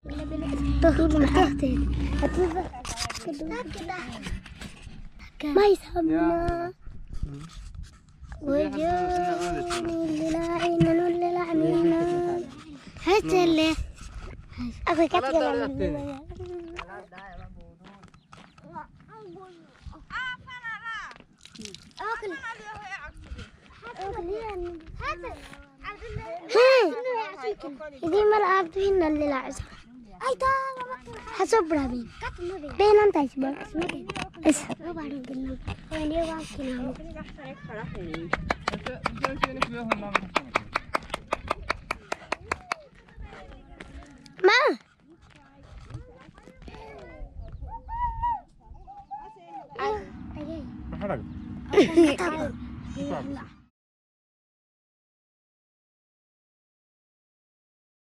طول محتاج ما يسمى وجوني للاعين للاعين هسه اللي أخي كتكلم أكل إذا ما لعبت هنا اللي لعب حسب برابين بين أنت إسبوع إس ما حرق